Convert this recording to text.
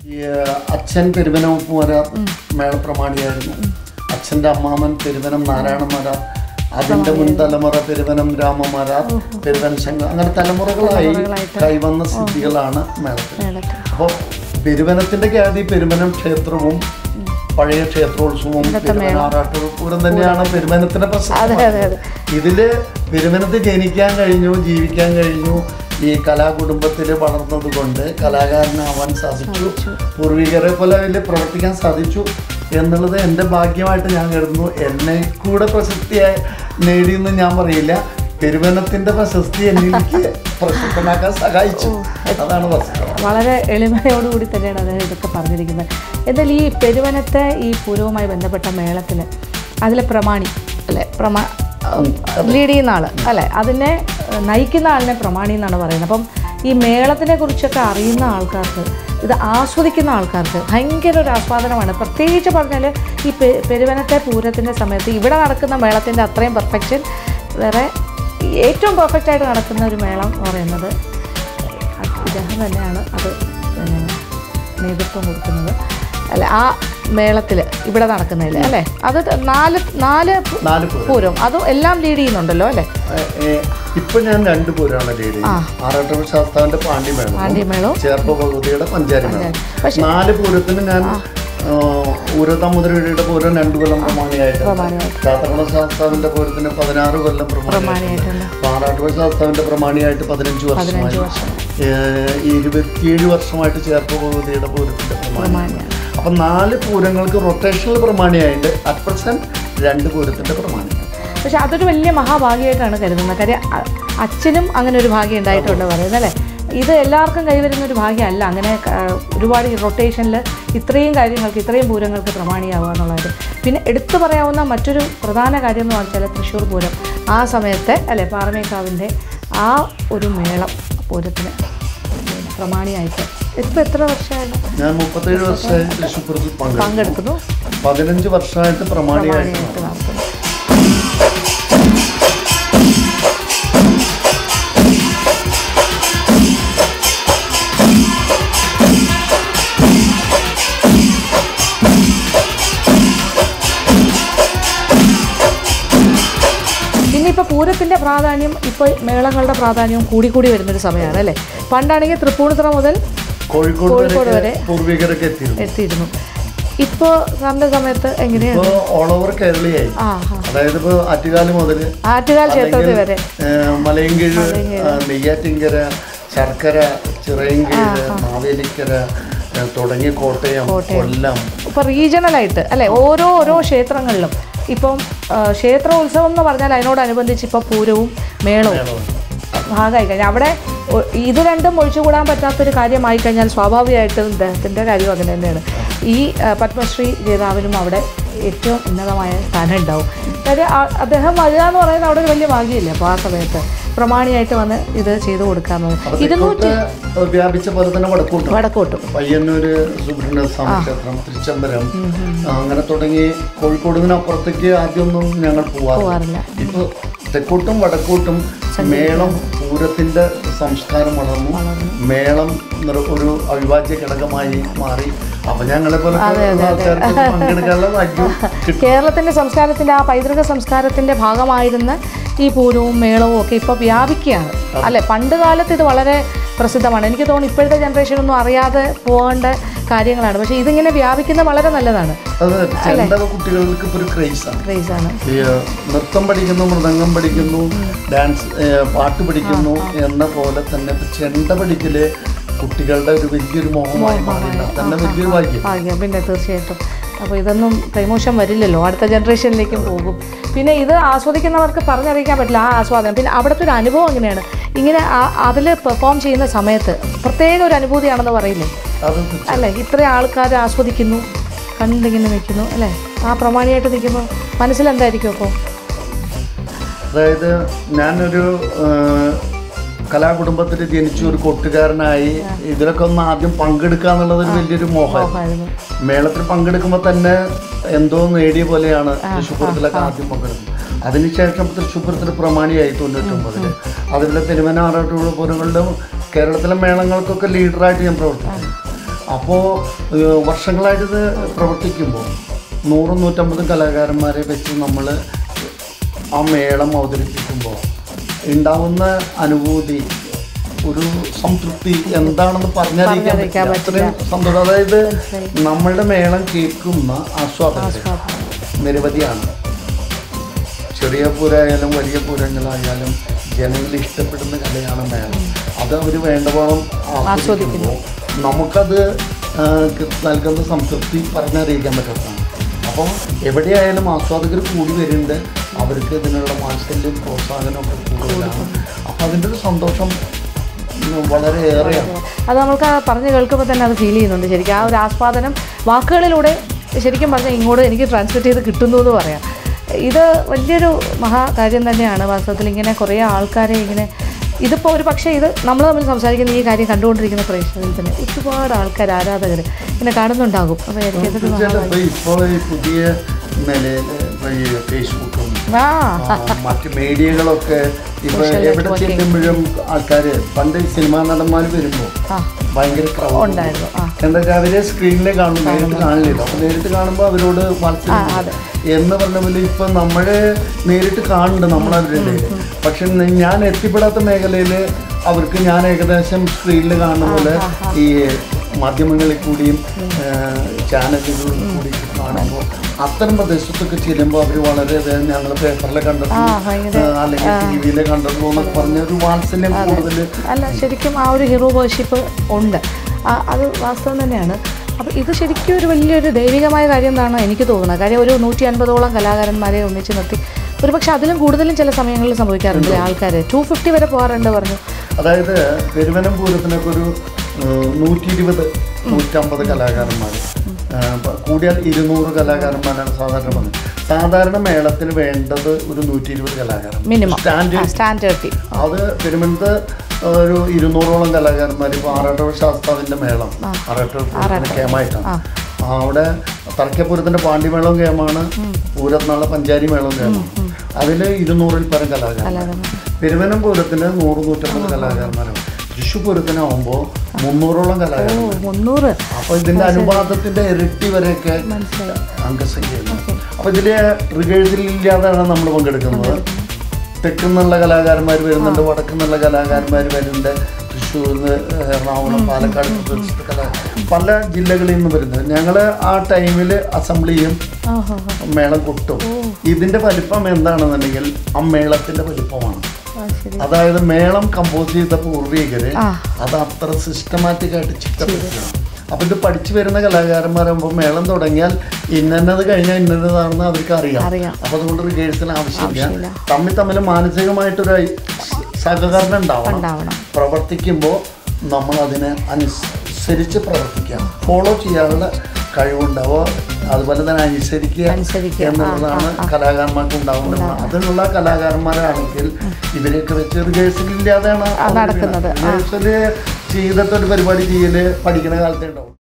ഈ ഏഹ്, അച്ഛൻ പെരുവനപ്പുമര മേളപ്രമാണിയായിരുന്നു അച്ഛൻ്റെ അമ്മാമൻ പെരുവനം നാരായണമര അതിൻ്റെ മുൻ തലമുറ പെരുവനം രാമമര പെരുവൻ ശങ്ക അങ്ങനെ തലമുറകളായി കൈവന്ന സ്ഥിതികളാണ് മേളത്തിൽ മേളത്തിൽ അപ്പോൾ പെരുവനത്തിൻ്റെ ഖ്യാതി പെരുവനം ക്ഷേത്രവും പഴയ ക്ഷേത്രോത്സവവും പെരുവനാറാട്ട് പൂരം തന്നെയാണ് പെരുവനത്തിൻ്റെ പ്രശ്നം അതെ അതെ അതെ ഇതില് പെരുവനത്ത് ജനിക്കാൻ കഴിഞ്ഞു ജീവിക്കാൻ കഴിഞ്ഞു ഈ കലാകുടുംബത്തിൽ വളർന്നത് കൊണ്ട് കലാകാരനാവാൻ സാധിച്ചു പൂർവികരെ പോലെ അതിൽ പ്രവർത്തിക്കാൻ സാധിച്ചു എന്നുള്ളത് എൻ്റെ ഭാഗ്യമായിട്ട് ഞാൻ കരുതുന്നു എന്നെ കൂടെ പ്രശസ്തിയായി നേടിയെന്ന് ഞാൻ പറയില്ല പെരുവനത്തിൻ്റെ പ്രശസ്തി എനിക്ക് പ്രശസ്തനാക്കാൻ സഹായിച്ചു അതാണ് വസ്തുത വളരെ എളിമയോടുകൂടി തന്നെയാണ് അദ്ദേഹം ഇതൊക്കെ പറഞ്ഞിരിക്കുന്നത് എന്നാൽ ഈ പെരുവനത്തെ ഈ പൂരവുമായി ബന്ധപ്പെട്ട മേളത്തിൽ അതിലെ പ്രമാണി അല്ലെ പ്രമാ ലീഡ് ചെയ്യുന്ന ആൾ അല്ലെ അതിനെ ഏഹ്, നയിക്കുന്ന ആളിനെ പ്രമാണി എന്നാണ് പറയുന്നത് അപ്പം ഈ മേളത്തിനെ കുറിച്ചൊക്കെ അറിയുന്ന ആൾക്കാർക്ക് ഇത് ആസ്വദിക്കുന്ന ആൾക്കാർക്ക് ഭയങ്കര ഒരു ആസ്വാദനമാണ് പ്രത്യേകിച്ച് പറഞ്ഞാൽ ഈ പെ- പെരുവനത്തെ പൂരത്തിൻ്റെ സമയത്ത് ഇവിടെ നടക്കുന്ന മേളത്തിൻ്റെ അത്രയും പെർഫെക്ഷൻ വേറെ ഏറ്റവും പെർഫെക്റ്റ് ആയിട്ട് നടക്കുന്ന ഒരു മേളം എന്ന് പറയുന്നത് ഇദ്ദേഹം തന്നെയാണ് അത് പിന്നെ നേതൃത്വം കൊടുക്കുന്നത് അല്ല ആ മേളത്തിൽ ഇവിടെ നടക്കുന്നതിൽ അല്ലേ അത് നാല് നാല് പു- നാല് പൂരം പൂരം അതും എല്ലാം ലീഡ് ചെയ്യുന്നുണ്ടല്ലോ അല്ലേ ഇപ്പൊ ഞാൻ രണ്ട് പൂരാണ് ലീഡ് ചെയ്യുന്നത് ആറാട്ട ശാസ്താവിന്റെ പാണ്ഡിമേളം പാണ്ഡിമേളവും ചേർപ്പ ഭഗവതിയുടെ പഞ്ചാരി മേളം പക്ഷെ നാല് പൂരത്തിന് ഞാൻ ഊരതമുദ്രയുടെ പൂരം രണ്ടു കൊല്ലം പ്രമാണിയായിട്ട് പ്രമാണിയായിട്ട്. ചാത്തക്കുള ശാസ്താവിന്റെ പൂരത്തിന് പതിനാറ് കൊല്ലം പ്രമാണിയായിട്ട് പ്രമാണിയായിട്ടുണ്ട് പാറാട്ടുപുഴ ശാസ്താവിന്റെ പ്രമാണിയായിട്ട് പതിനഞ്ച് വർഷമായി പതിനഞ്ച് വർഷം ഏഹ് ഇരുപത്തിയേഴ് വർഷമായിട്ട് ചേർപ്പ ഭഗവതിയുടെ പൂരത്തിന്റെ പ്രമാണി പ്രമാണിയാണ് അപ്പം നാല് പൂരങ്ങൾക്ക് റൊട്ടേഷണൽ പ്രമാണിയായിട്ട് അറ്റ് പ്രസന്റ് രണ്ട് പൂരത്തിന്റെ പ്രമാണിയാണ് പക്ഷെ അതൊരു വലിയ മഹാഭാഗ്യമായിട്ടാണ് കരുതുന്നത് കാര്യം അ- അച്ഛനും അങ്ങനെ ഒരു ഭാഗ്യം ഉണ്ടായിട്ടുണ്ട് പറയുന്നത് അല്ലേ ഇത് എല്ലാവർക്കും കൈവരുന്ന ഒരു ഭാഗ്യമല്ല അങ്ങനെ ക- ഒരുപാട് റൊട്ടേഷനിൽ ഇത്രയും കാര്യങ്ങൾക്ക് ഇത്രയും പൂരങ്ങൾക്ക് പ്രമാണിയാവുക എന്നുള്ളത് പിന്നെ എടുത്തു പറയാവുന്ന മറ്റൊരു പ്രധാന കാര്യം എന്ന് വെച്ചാൽ തൃശ്ശൂർ പൂരം ആ സമയത്തെ അല്ലെ പാറമേക്കാവിൻ്റെ ആ ഒരു മേളം പൂരത്തിന് പിന്നെ പ്രമാണിയായിട്ട് ഇപ്പം എത്ര വർഷമായിട്ട് ഞാൻ മുപ്പത്തേഴ് വർഷമായി തൃശ്ശൂർ പൂരത്തിൽ പങ്കെടുത്തു പങ്കെടുക്കുന്നു പതിനഞ്ച് വർഷമായിട്ട് പ്രമാണിയായിട്ട് പ്രമാണിയായിട്ട് നടത്തുന്നു പിന്നെ ഇപ്പോൾ പൂരത്തിൻ്റെ പ്രാധാന്യം ഇപ്പോൾ മേളങ്ങളുടെ പ്രാധാന്യവും കൂടിക്കൂടി വരുന്നൊരു സമയമാണ് അല്ലേ പണ്ടാണെങ്കിൽ തൃപ്പൂണിത്തുറ മുതൽ കോഴിക്കോട് കോഴിക്കോട് വരെ വരെ പൂർവികരൊക്കെ എത്തിയിരുന്നു എത്തിയിരുന്നു ഇപ്പോൾ സാറിൻ്റെ സമയത്ത് എങ്ങനെയാണ് ഇപ്പോൾ ഓൾ ഓവർ കേരളീയായി ആ ആ അതായത് ഇപ്പോൾ ആറ്റുകാല് മുതൽ ആറ്റുകാൽ ക്ഷേത്രത്തിൽ വരെ മലയൻകീഴ് ആ, നെയ്യാറ്റിൻകര ശർക്കര ചിറയൻകീഴ് മാവേലിക്കര ആ, തുടങ്ങി കോട്ടയം കൊല്ലം ഇപ്പോൾ റീജിയണലായിട്ട് അല്ലേ ഓരോ ഓരോ ക്ഷേത്രങ്ങളിലും ഇപ്പം ആ, ക്ഷേത്രോത്സവം എന്ന് പറഞ്ഞാൽ അതിനോടനുബന്ധിച്ച് ഇപ്പോൾ പൂരവും മേളവും ഭാഗമായി കഴിഞ്ഞാൽ അവിടെ ഒ- ഇത് രണ്ടും ഒഴിച്ചുകൂടാൻ പറ്റാത്തൊരു കാര്യമായി കഴിഞ്ഞാൽ സ്വാഭാവികമായിട്ടും ഇദ്ദേഹത്തിൻ്റെ കാര്യം അങ്ങനെ തന്നെയാണ് ഈ ആ, പത്മശ്രീ ജേതാവിനും അവിടെ ഏറ്റവും ഉന്നതമായ സ്ഥാനം ഉണ്ടാവും കാര്യം ആ- അദ്ദേഹം വരിക എന്ന് പറയുന്നത് അവിടെ ഒരു വലിയ ഭാഗ്യമില്ല അപ്പോൾ ആ സമയത്ത് പ്രമാണിയായിട്ട് വന്ന് ഇത് ചെയ്തു കൊടുക്കാമെന്ന് അപ്പൊ ഇരുന്നൂറ്റി തെക്കോട്ട് വ്യാപിച്ച പോലെ തന്നെ വടക്കോട്ട് വടക്കോട്ടും പയ്യന്നൂര് സുബ്രഹ്മണ്യ സ്വാമി ക്ഷേത്രം തിരുച്ചമ്പരം ആ, അങ്ങനെ തുടങ്ങി കോഴിക്കോടിനപ്പുറത്തേക്ക് ആദ്യമൊന്നും ഞങ്ങൾ പോവാറില്ല പോകാറില്ല ഇപ്പൊ തെക്കോട്ടും വടക്കോട്ടും മേളം പൂരത്തിന്റെ സംസ്കാരം വളർന്നു മേളം നിർ- ഒരു അവിഭാജ്യ ഘടകമായി മാറി അപ്പൊ ഞങ്ങളെ പോലെ ആൾക്കാർക്ക് അത് പങ്കെടുക്കാനുള്ള ഭാഗ്യം കിട്ടും കേരളത്തിൻ്റെ സംസ്കാരത്തിൻ്റെ ആ പൈതൃക സംസ്കാരത്തിൻ്റെ ഭാഗമായിരുന്ന ഈ പൂരവും മേളവും ഒക്കെ ഇപ്പോൾ വ്യാപിക്കുകയാണ് അല്ലെ പണ്ട് കാലത്ത് ഇത് വളരെ പ്രസിദ്ധമാണ് എനിക്ക് തോന്നുന്നു ഇപ്പോഴത്തെ ജനറേഷനൊന്നും അറിയാതെ പോകേണ്ട കാര്യങ്ങളാണ് പക്ഷേ ഇതിങ്ങനെ വ്യാപിക്കുന്നത് വളരെ നല്ലതാണ് അത് ചെണ്ട കുട്ടികൾക്ക് ഇപ്പൊ ഒരു ക്രേസാണ് ക്രേസാണ് ഈ ഏഹ്, നൃത്തം പഠിക്കുന്നു മൃദംഗം പഠിക്കുന്നു ഡാൻസ് ഏഹ്, പാട്ട് പഠിക്കുന്നു എന്ന പോലെ തന്നെ ഇപ്പൊ ചെണ്ട പഠിക്കല് കുട്ടികളുടെ ഒരു വലിയൊരു മോഹമായി മാറില്ല തന്നെ വലിയൊരു ഭാഗ്യം ഭാഗ്യം പിന്നെ തീർച്ചയായിട്ടും അപ്പോൾ ഇതൊന്നും പ്രമോഷൻ വരില്ലല്ലോ അടുത്ത ജനറേഷനിലേക്കും പോകും പിന്നെ ഇത് ആസ്വദിക്കുന്നവർക്ക് പറഞ്ഞറിയിക്കാൻ പറ്റില്ല ആ ആസ്വാദനം പിന്നെ അവിടുത്തെ ഒരു അനുഭവം എങ്ങനെയാണ് ഇങ്ങനെ അതിൽ പെർഫോം ചെയ്യുന്ന സമയത്ത് പ്രത്യേക ഒരു അനുഭൂതിയാണെന്ന് പറയില്ലേ അത് അല്ലേ ഇത്രയും ആൾക്കാർ ആസ്വദിക്കുന്നു കണ്ടിങ്ങനെ നിൽക്കുന്നു അല്ലേ ആ പ്രമാണിയായിട്ട് നിൽക്കുന്നു മനസ്സിലെന്തായിരിക്കും അപ്പോൾ അതായത് ഞാനൊരു ഏഹ്, കലാകുടുംബത്തിൽ ജനിച്ചു ഒരു കൊട്ടുകാരനായി ഇതിലൊക്കെ ഒന്ന് ആദ്യം പങ്കെടുക്കുക എന്നുള്ളത് ഒരു വലിയൊരു മോഹമായിരുന്നു ആയിരുന്നു മേളത്തിൽ പങ്കെടുക്കുമ്പോൾ തന്നെ എന്തോ നേടിയ പോലെയാണ് തൃശ്ശൂർപുരത്തിലൊക്കെ ആദ്യം പങ്കെടുക്കുന്നത് അതിനുശേഷം തൃശ്ശൂർപുരത്തിൽ പ്രമാണിയായി തൊണ്ണൂറ്റൊമ്പതില് അതുപോലെ പെരുമനാറാട്ടുപൂരങ്ങളിലും കേരളത്തിലെ മേളങ്ങൾക്കൊക്കെ ലീഡറായിട്ട് ഞാൻ പ്രവർത്തിച്ചു അപ്പോൾ വർഷങ്ങളായിട്ട് ഇത് പ്രവർത്തിക്കുമ്പോൾ നൂറും നൂറ്റമ്പതും കലാകാരന്മാരെ വെച്ച് നമ്മൾ ആ മേളം അവതരിപ്പിക്കുമ്പോൾ ഉണ്ടാവുന്ന അനുഭൂതി ഒരു സംതൃപ്തി എന്താണെന്ന് പറഞ്ഞറിയിക്കാൻ പറഞ്ഞറിയിക്കാൻ പറ്റില്ല അത്രയും സന്തോഷം അതായത് നമ്മളുടെ മേളം കേൾക്കുന്ന ആസ്വാദകർ നിരവധിയാണ് ചെറിയ പൂരായാലും വലിയ പൂരങ്ങളായാലും ജനങ്ങൾ ഇഷ്ടപ്പെടുന്ന കലയാണ് മേളം അത് അവർ വേണ്ടവണ്ണം ആസ്വദിക്കുമ്പോൾ നമുക്കത് ആ, ക- നൽകുന്ന സംതൃപ്തി പറഞ്ഞറിയിക്കാൻ പറ്റാത്തതാണ് അപ്പോൾ എവിടെയായാലും ആസ്വാദകർ കൂടി വരുന്നുണ്ട് അവർക്ക് ഇതിനുള്ള വാത്സല്യം പ്രോത്സാഹനമൊക്കെ കൂടുതലാണ് അപ്പോൾ അതിൻ്റെ ഒരു സന്തോഷം ഉം, വളരെ ഏറെയാണ് അത് നമുക്ക് ആ പറഞ്ഞ് കേൾക്കുമ്പോൾ തന്നെ അത് ഫീൽ ചെയ്യുന്നുണ്ട് ശരിക്കും ആ ഒരു ആസ്വാദനം വാക്കുകളിലൂടെ ശരിക്കും പറഞ്ഞാൽ ഇങ്ങോട്ട് എനിക്ക് ട്രാൻസ്ലേറ്റ് ചെയ്ത് കിട്ടുന്നു എന്ന് പറയാം ഇത് വലിയൊരു മഹാകാര്യം തന്നെയാണ് വാസ്തവത്തിൽ ഇങ്ങനെ കുറേ ആൾക്കാരെ ഇങ്ങനെ ഇതിപ്പോൾ ഒരു പക്ഷേ ഇത് നമ്മൾ തമ്മിൽ സംസാരിക്കുന്ന ഈ കാര്യം കണ്ടുകൊണ്ടിരിക്കുന്ന പ്രേക്ഷകരിൽ തന്നെ ഒരുപാട് ആൾക്കാർ ആരാധകർ ഇങ്ങനെ കാണുന്നുണ്ടാകും അപ്പോൾ എനിക്ക് ഇതൊരു തീർച്ചയായിട്ടും ഇപ്പോൾ ഇപ്പോൾ ഈ പുതിയ നിലയിൽ ഇപ്പോൾ ഈ ഫേസ്ബുക്കും ആ ആ, മറ്റ് മീഡിയകളൊക്കെ ഇപ്പൊ എവിടെ ചെല്ലുമ്പോഴും ആൾക്കാർ പണ്ട് ഈ സിനിമാ നടന്മാർ വരുമ്പോൾ ആ ഭയങ്കര crowd ഉണ്ട്. ഉണ്ടായിരുന്നു ആ എന്താ വെച്ചാൽ അവരെ സ്ക്രീനിലെ കാണും നേരിട്ട് കാണില്ല അപ്പൊ നേരിട്ട് കാണുമ്പോൾ അവരോട് മത്സരം എന്ന് പറഞ്ഞ പോലെ ഇപ്പൊ നമ്മളെ നേരിട്ട് കാണുന്നുണ്ട് നമ്മളവരുടെ ഇടയിൽ പക്ഷെ ന- ഞാൻ എത്തിപ്പെടാത്ത മേഖലയിൽ അവർക്ക് ഞാൻ ഏകദേശം സ്ക്രീനിൽ കാണുന്ന പോലെ ഈ മാധ്യമങ്ങളിൽ കൂടിയും ചാനലുകളിൽ കൂടി കാണുമ്പോൾ അത്തരം പ്രദേശത്തൊക്കെ ചെല്ലുമ്പോൾ അവർ വളരെ ഞങ്ങൾ പേപ്പറിലെ കണ്ടിട്ടുള്ളൂ ആ ഭയങ്കര ആ, അല്ലെങ്കിൽ ടി വിയിൽ കണ്ടിട്ടുള്ളൂ എന്നൊക്കെ പറഞ്ഞ ഒരു വാത്സല്യം കൂടുതൽ അല്ല ശരിക്കും ആ ഒരു ഹീറോ വേർഷിപ്പ് ഉണ്ട് ആ, അത് വാസ്തവം തന്നെയാണ് അപ്പോൾ ഇത് ശരിക്കും ഒരു വലിയൊരു ദൈവികമായ കാര്യം എന്നാണ് എനിക്ക് തോന്നുന്നത് കാര്യം ഒരു നൂറ്റി അൻപതോളം കലാകാരന്മാരെ ഒന്നിച്ച് നിർത്തി ഒരു പക്ഷെ അതിലും കൂടുതലും ചില സമയങ്ങളിൽ സംഭവിക്കാറുണ്ട് ആൾക്കാർ ടു ഫിഫ്റ്റി വരെ പോകാറുണ്ട് പറഞ്ഞു അതായത് പെരുവനം പൂരത്തിനൊക്കെ ഒരു നൂറ്റി ഇരുപത് നൂറ്റമ്പത് കലാകാരന്മാർ കൂടിയാൽ ഇരുന്നൂറ് കലാകാരന്മാരാണ് സാധാരണ പറഞ്ഞത് സാധാരണ മേളത്തിന് വേണ്ടത് ഒരു നൂറ്റി ഇരുപത് കലാകാരൻ മിനിമം സ്റ്റാൻഡ് സ്റ്റാൻഡ് തേർട്ടി അത് പെരുമനത്ത് ഒരു ഇരുന്നൂറോളം കലാകാരന്മാർ ഇപ്പോൾ ആറാട്ടൂർ ശാസ്താവിൻ്റെ മേളം ആറാട്ടൂർ പൂരത്തിന് കേമായിട്ടാണ് അവിടെ തറക്കപ്പൂരത്തിൻ്റെ പാണ്ഡിമേളവും കേമാണ് പൂരത്തിനുള്ള പഞ്ചാരി മേളവും കേമാണ് അതിൽ ഇരുന്നൂറിൽ പരം കലാകാരന്മാർ പെരുവനം പൂരത്തിന് നൂറ് നൂറ്റമ്പത് കലാകാരന്മാരാണ് തൃശ്ശൂർ പൂരത്തിനാവുമ്പോൾ മുന്നൂറോളം കലാകാരന്മാർ മുന്നൂറ് അപ്പോൾ ഇതിൻ്റെ അനുപാതത്തിൻ്റെ ഇരട്ടി വരെയൊക്കെ മനസ്സിലായി അംഗസംഖ്യയുണ്ട് അപ്പോൾ ഇതിൽ റിഹേഴ്സലില്ലാതെയാണ് നമ്മൾ പങ്കെടുക്കുന്നത് തെക്കിൽ നിന്നുള്ള കലാകാരന്മാർ വരുന്നുണ്ട് വടക്കിൽ നിന്നുള്ള കലാകാരന്മാർ വരുന്നുണ്ട് തൃശ്ശൂർ നിന്ന് എറണാകുളം പാലക്കാട് പ്രദേശത്ത് കലാ പല ജില്ലകളിൽ നിന്ന് വരുന്നത് ഞങ്ങൾ ആ ടൈമിൽ അസംബ്ലി ചെയ്യും ഓഹോ മേളം കൊട്ടും ഇതിൻ്റെ വലിപ്പം എന്താണെന്നുണ്ടെങ്കിൽ ആ മേളത്തിൻ്റെ വലിപ്പമാണ് ആ ശരി അതായത് മേളം കമ്പോസ് ചെയ്ത പൂർവികര് ആ. അത് അത്ര സിസ്റ്റമാറ്റിക് ആയിട്ട് ചിട്ടപ്പെടുത്തുകയാണ് അപ്പൊ ഇത് പഠിച്ചു വരുന്ന കലാകാരന്മാരാകുമ്പോൾ മേളം തുടങ്ങിയാൽ ഇന്നത് കഴിഞ്ഞാൽ ഇന്നതാണെന്ന് അവർക്ക് അറിയാം അറിയാം. അപ്പൊ അതുകൊണ്ട് റിഹേഴ്സൽ ആവശ്യമില്ല ആവശ്യമില്ല. തമ്മിൽ തമ്മിൽ മാനസികമായിട്ടൊരു ഐ- സഹകരണം ഉണ്ടാവണം ഉണ്ടാവണം പ്രവർത്തിക്കുമ്പോൾ നമ്മൾ അതിനെ അനുസരിച്ച് പ്രവർത്തിക്കാം ഫോളോ ചെയ്യാനുള്ള കഴിവുണ്ടാവുക അതുപോലെ തന്നെ അനുസരിക്കുക അനുസരിക്കുക. എന്നുള്ളതാണ് കലാകാരന്മാർക്ക് ഉണ്ടാവുന്നത് അതിനുള്ള കലാകാരന്മാരാണെങ്കിൽ ഇവരെയൊക്കെ വെച്ച് റിഹേഴ്സൽ ഇല്ലാതെയാണ് നടക്കുന്നത്. ആ. റിഹേഴ്സൽ ചെയ്തിട്ട് ഒരു പരിപാടി ചെയ്യല് പഠിക്കുന്ന കാലത്തേ ഉണ്ടാവും